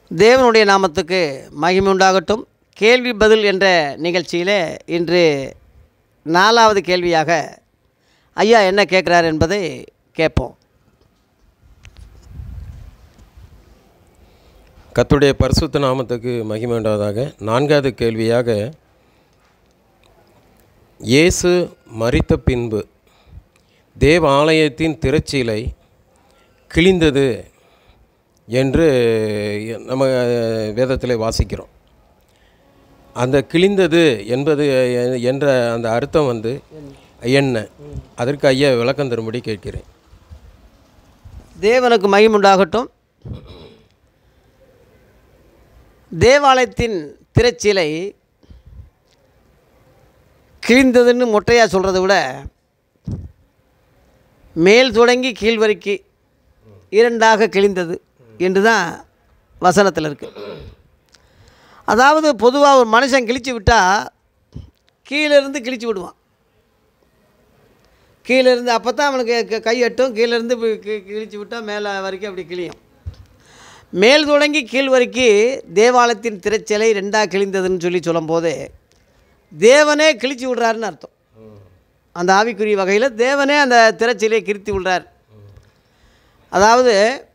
தேவனுடைய நாமத்துக்கு மகிமை உண்டாகட்டும் கேள்வி பதில் என்ற நிகழ்ச்சியிலே இன்று நாலாவது கேள்வியாக ஐயா என்ன கேட்குறார் என்பதை கேட்போம் கர்த்தருடைய பரிசுத்த நாமத்துக்கு மகிமை உண்டாவதாக நான்காவது கேள்வியாக இயேசு மரித்த பின்பு தேவ ஆலயத்தின் திரைச்சீலை கிழிந்தது என்று நம்ம வேதத்தில் வாசிக்கிறோம் அந்த கிழிந்தது என்பது எ- என்ற அந்த அர்த்தம் வந்து என்ன அதற்கு ஐயா விளக்கம் தரும்படி கேட்கிறேன் தேவனுக்கு மகிமை உண்டாகட்டும் தேவாலயத்தின் திரைச்சீலை கிழிந்ததுன்னு மொட்டையாக சொல்கிறத விட மேல் தொடங்கி கீழ் வரைக்கும் இரண்டாக கிழிந்தது என்று தான் வசனத்தில் இருக்கு அதாவது பொதுவாக ஒரு மனுஷன் கிழிச்சு விட்டால் கீழேருந்து கிழிச்சு விடுவான் கீழே இருந்து அப்போ தான் அவனுக்கு க- கை எட்டும் கீழேருந்து கிழிச்சு விட்டால் மேலே வரைக்கும் அப்படி கிழியும் மேல் தொடங்கி கீழ் வரைக்கும் தேவாலயத்தின் திரைச்சலை ரெண்டாக கிழிந்ததுன்னு சொல்லி சொல்லும்போது தேவனே கிழிச்சு விடுறாருன்னு அர்த்தம் அந்த ஆவிக்குரிய வகையில் தேவனே அந்த திரைச்சலையை கிழித்து விடுறார் அதாவது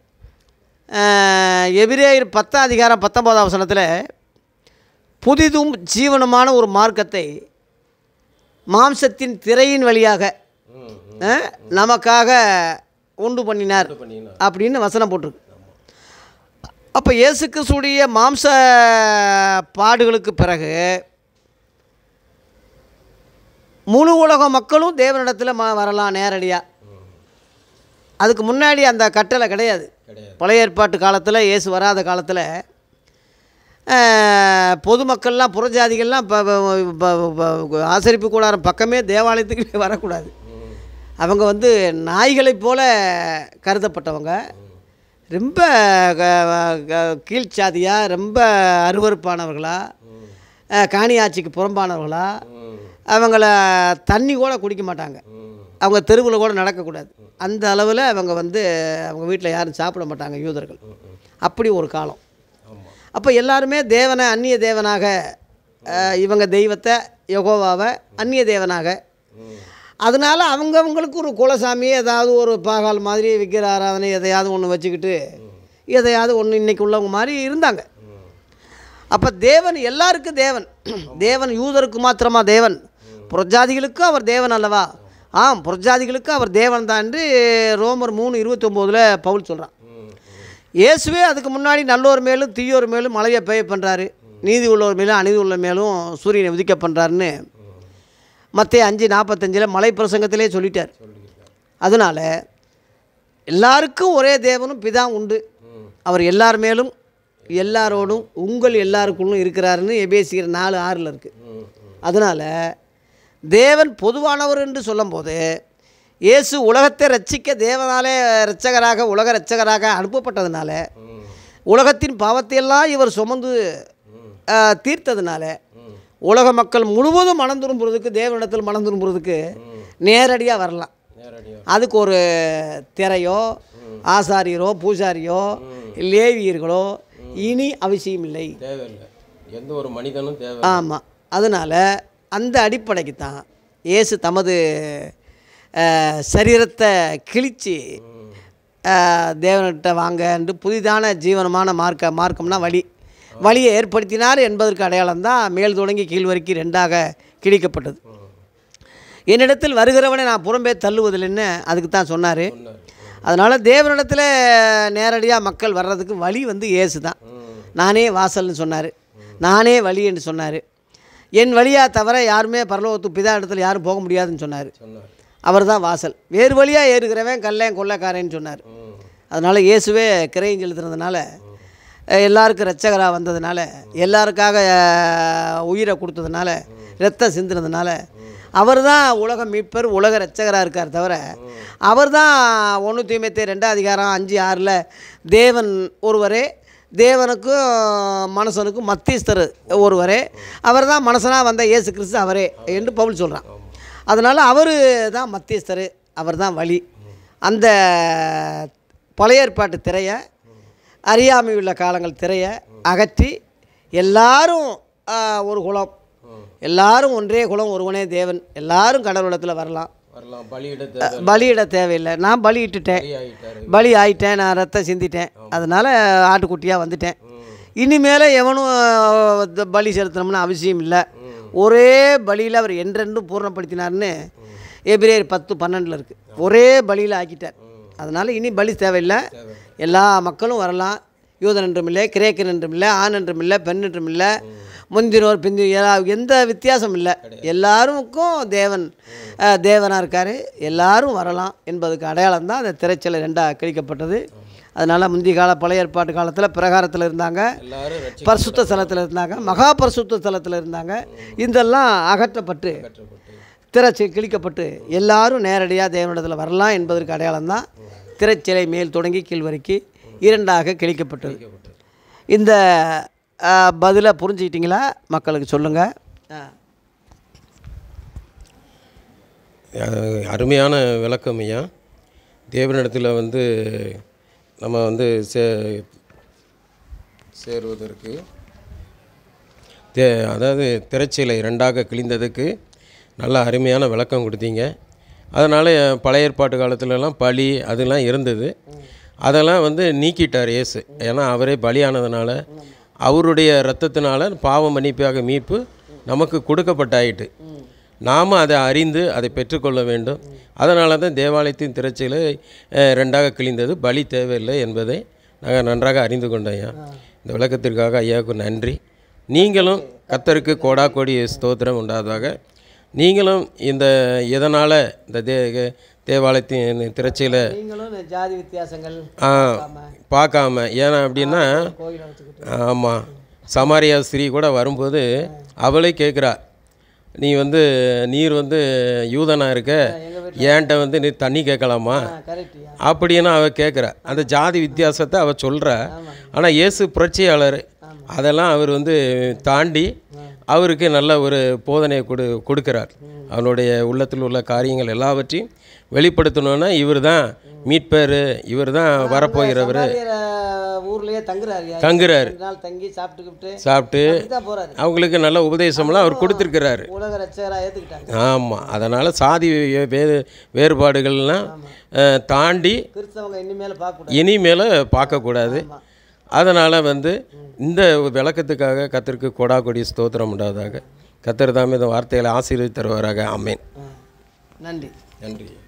அஹ், எபிரேயர் பத்தாம் அதிகாரம் பத்தொம்போதாம் வசனத்தில் புதிதும் ஜீவனமான ஒரு மார்க்கத்தை மாம்சத்தின் திரையின் வழியாக அஹ், நமக்காக உண்டு பண்ணினார் அப்படின்னு வசனம் போட்டிருக்கு அப்போ இயேசு கிறிஸ்துடைய மாம்ச பாடுகளுக்கு பிறகு முழு உலக மக்களும் தேவனிடத்தில் ம வரலாம் நேரடியாக அதுக்கு முன்னாடி அந்த கட்டளை கிடையாது பழைய ஏற்பாட்டு காலத்தில் இயேசு வராத காலத்தில் பொதுமக்கள்லாம் புறஜாதிகள்லாம் இப்போ ஆசரிப்பு கூடாரம் பக்கமே தேவாலயத்துக்கு வரக்கூடாது அவங்க வந்து நாய்களைப் போல கருதப்பட்டவங்க ரொம்ப க- க- கீழ்ச்சாதியாக ரொம்ப அருவருப்பானவர்களா அஹ், காணி ஆட்சிக்கு புறம்பானவர்களா அவங்கள தண்ணி கூட குடிக்க மாட்டாங்க அவங்க தெருவில் கூட நடக்கக்கூடாது அந்த அளவில் அவங்க வந்து அவங்க வீட்டில் யாரும் சாப்பிட மாட்டாங்க யூதர்கள் அப்படி ஒரு காலம் அப்போ எல்லாருமே தேவனை அந்நிய தேவனாக அஹ், இவங்க தெய்வத்தை யெகோவாவை அந்நிய தேவனாக அதனால் அவங்கவங்களுக்கு ஒரு குலசாமி ஏதாவது ஒரு பாகால் மாதிரி விக்கிர ஆராதனை எதையாவது ஒன்று வச்சுக்கிட்டு எதையாவது ஒன்று இன்னைக்கு உள்ளவங்க மாதிரி இருந்தாங்க அப்போ தேவன் எல்லாருக்கும் தேவன் தேவன் யூதருக்கு மாத்திரமா தேவன் புறஜாதிகளுக்கும் அவர் தேவன் அல்லவா ஆம் புறஜாதிகளுக்கும் அவர் தேவன் தான் என்று ரோமர் மூணு இருபத்தொம்போதில் பவுல் சொல்கிறான் இயேசுவே அதுக்கு முன்னாடி நல்லோர் மேலும் தீயோர் மேலும் மழையை பெய்ய பண்ணுறாரு நீதி உள்ளோர் மேலும் அநீதி உள்ள மேலும் சூரியனை உதிக்க பண்ணுறாருன்னு மத்திய அஞ்சு நாற்பத்தஞ்சில் மலை பிரசங்கத்திலே சொல்லிட்டார் அதனால் எல்லாருக்கும் ஒரே தேவனும் பிதா உண்டு அவர் எல்லார் மேலும் எல்லாரோடும் உங்கள் எல்லாருக்குள்ளும் இருக்கிறாருன்னு எபேசியர் நாலு ஆறில் இருக்குது அதனால் தேவன் பொதுவானவர் என்று சொல்லும்போது இயேசு உலகத்தை ரட்சிக்க தேவனாலே இரட்சகராக உலக இரட்சகராக அனுப்பப்பட்டதுனால உலகத்தின் பாவத்தையெல்லாம் இவர் சுமந்து ஆஹ், தீர்த்ததுனால உலக மக்கள் முழுவதும் மனம் திரும்புறதுக்கு தேவனிடத்தில் மனம் திரும்புறதுக்கு நேரடியாக வரலாம் அதுக்கு ஒரு திரையோ ஆசாரியரோ பூசாரியோ லேவியர்களோ இனி அவசியம் இல்லை தேவையில்லை எந்த ஒரு மனிதனும் தேவை ஆமாம் அதனால் அந்த அடிப்படைக்கு தான் இயேசு தமது அஹ், சரீரத்தை கிழிச்சு அஹ், தேவன்கிட்ட வாங்கன்று புதிதான ஜீவனமான மார்க்க மார்க்கம்னா வழி வழியை ஏற்படுத்தினார் என்பதற்கு அடையாளம் தான் மேல் தொடங்கி கீழ் வரைக்கும் ரெண்டாக கிழிக்கப்பட்டது என்னிடத்தில் வருகிறவனை நான் புறம்பே தள்ளுவதில்லைன்னு அதுக்கு தான் சொன்னார் அதனால் தேவனிடத்தில் நேரடியாக மக்கள் வர்றதுக்கு வழி வந்து இயேசு தான் நானே வாசல்னு சொன்னார் நானே வழி என்று சொன்னார் என் வழியாக தவிர யாருமே பரலோகத்து பிதா இடத்துல யாரும் போக முடியாதுன்னு சொன்னார் அவர் தான் வாசல் வேறு வழியாக ஏறுகிறவன் கல்லையன் கொள்ளைக்காரன்னு சொன்னார் அதனால் இயேசுவே கிரையும் செலுத்துனதுனால அஹ், எல்லாருக்கும் இரட்சகராக வந்ததுனால எல்லாருக்காக அஹ், உயிரை கொடுத்ததுனால ரத்தம் சிந்தினதுனால அவர் தான் உலக மீட்பர் உலக இரட்சகராக இருக்கார் தவிர அவர் தான் ஒன்று தூய்மைத்தை ரெண்டாம் அதிகாரம் அஞ்சு ஆறில் தேவன் ஒருவரே தேவனுக்கும் மனுஷனுக்கும் மத்தியஸ்தர் ஒருவரே அவர் தான் மனுஷனாக வந்த இயேசு கிறிஸ்து அவரே என்று பவுல் சொல்கிறான் அதனால் அவர் தான் மத்தியஸ்தர் அவர் தான் வழி அந்த பழைய ஏற்பாட்டு திரையை அறியாமை உள்ள காலங்கள் திரைய அகற்றி எல்லாரும் ஆ, ஒரு குலம் எல்லாரும் ஒன்றே குலம் ஒருவனே தேவன் எல்லாரும் கடவுளத்தில் வரலாம் வரலாம் பலியிட பலியிட தேவையில்லை நான் பலியிட்டுட்டேன் ஆகிட்டாரு பலி ஆயிட்டேன் நான் ரத்தம் சிந்திட்டேன் அதனால் ஆட்டுக்குட்டியாக வந்துட்டேன் இனிமேல் எவனும் அஹ், த- பலி செலுத்தணும்னு அவசியம் இல்லை ஒரே பலியில் அவர் என்றென்றும் பூர்ணப்படுத்தினார்னு எபிரேயர் பத்து பன்னெண்டில் இருக்குது ஒரே பலியில் ஆக்கிட்டார் அதனால் இனி பலி தேவையில்லை எல்லா மக்களும் வரலாம் யூதன் என்றும் இல்லை கிரேக்கன் என்றும் இல்லை ஆண் என்றும் இல்லை பெண் என்றும் இல்லை முந்தினோர் பிந்தி எல்லா- எந்த வித்தியாசம் இல்லை எல்லாருக்கும் தேவன் அஹ், தேவனாக இருக்கார் எல்லாரும் வரலாம் என்பதுக்கு அடையாளம் தான் அந்த திரைச்சலை ரெண்டாக கிழிக்கப்பட்டது அதனால் முந்தைய கால பழைய ஏற்பாட்டு காலத்தில் பிரகாரத்தில் இருந்தாங்க எல்லாரும் ரட்சி பரிசுத்த ஸ்தலத்தில் இருந்தாங்க மகா பரிசுத்த ஸ்தலத்தில் இருந்தாங்க இதெல்லாம் அகற்றப்பட்டு திரைச்சி கிழிக்கப்பட்டு எல்லாரும் நேரடியாக தேவனிடத்தில் வரலாம் என்பதற்கு அடையாளம் தான் திரைச்சிலை மேல் தொடங்கி கீழ் வரைக்கும் இரண்டாக கிழிக்கப்பட்டது இந்த ஆ, பதிலை புரிஞ்சுக்கிட்டீங்களா மக்களுக்கு சொல்லுங்கள் அஹ் அருமையான விளக்கம் ஐயா தேவனிடத்தில் வந்து நம்ம வந்து சே சேருவதற்கு தே அதாவது திரைச்சீலை ரெண்டாக கிழிந்ததுக்கு நல்ல அருமையான விளக்கம் கொடுத்தீங்க அதனால் பழைய ஏற்பாட்டு காலத்துலலாம் பலி அதெல்லாம் இருந்தது அதெல்லாம் வந்து நீக்கிட்டார் இயேசு ஏன்னா அவரே பலியானதுனால அவருடைய இரத்தத்தினால பாவ மன்னிப்பாக மீட்பு நமக்கு கொடுக்கப்பட்டாயிட்டு நாம் அதை அறிந்து அதை பெற்றுக்கொள்ள வேண்டும் அதனால தான் தேவாலயத்தின் திரைச்சீலை அஹ், ரெண்டாக கிழிந்தது பலி தேவையில்லை என்பதை நாங்கள் நன்றாக அறிந்து கொண்டோம் ஐயா இந்த விளக்கத்திற்காக ஐயாவுக்கு நன்றி நீங்களும் கத்தருக்கு கோடா கோடி ஸ்தோத்திரம் உண்டாதாக நீங்களும் இந்த இதனால் இந்த தே தேவாலயத்தின் திரைச்சீலை நீங்களும் இந்த ஜாதி வித்தியாசங்கள் ஆ, பார்க்காம ஏன்னா அப்படின்னா கோயிலை வச்சுக்கிட்டு ஆமாம் சமாரியா ஸ்திரீ கூட வரும்போது அவளே கேட்குறா நீ வந்து நீர் வந்து யூதனா இருக்க ஏன்ட்ட வந்து நீ தண்ணி கேட்கலாமா கரெக்டியா அப்படின்னு அவ கேட்குறா அந்த ஜாதி வித்தியாசத்தை அவ சொல்கிறா ஆனால் இயேசு புரட்சியாளர் அதெல்லாம் அவர் வந்து தாண்டி அவருக்கு நல்ல ஒரு போதனையை கொடு கொடுக்கிறார் அவனுடைய உள்ளத்தில் உள்ள காரியங்கள் எல்லாவற்றையும் வெளிப்படுத்தணுன்னா இவர் தான் மீட்பர் இவர் தான் வரப்போகிறவர் சமாரியர், ஊர்லயே தங்குறாரு தங்குறாரு ரெண்டு நாள் தங்கி சாப்பிட்டுக்கிட்டு சாப்பிட்டு தான் போறாரு அவங்களுக்கு நல்ல உபதேசம்லாம் அவர் கொடுத்துருக்கிறாரு உலக ரட்சகராக ஏற்றுக்கிட்டாங்க ஆமாம் அதனால் சாதி வே- வே வேறுபாடுகள்லாம் அஹ், தாண்டி கிறிஸ்தவங்க இனிமேல் பார்க்கக்கூடாது இனிமேல் பார்க்கக்கூடாது அதனால் வந்து இந்த விளக்கத்துக்காக கத்தருக்கு கொடா கொடி ஸ்தோத்திரம் உண்டாவதாக கத்தர் தாமே இந்த வார்த்தைகளை ஆசீர்வதி தருவாராக ஆமேன் நன்றி நன்றி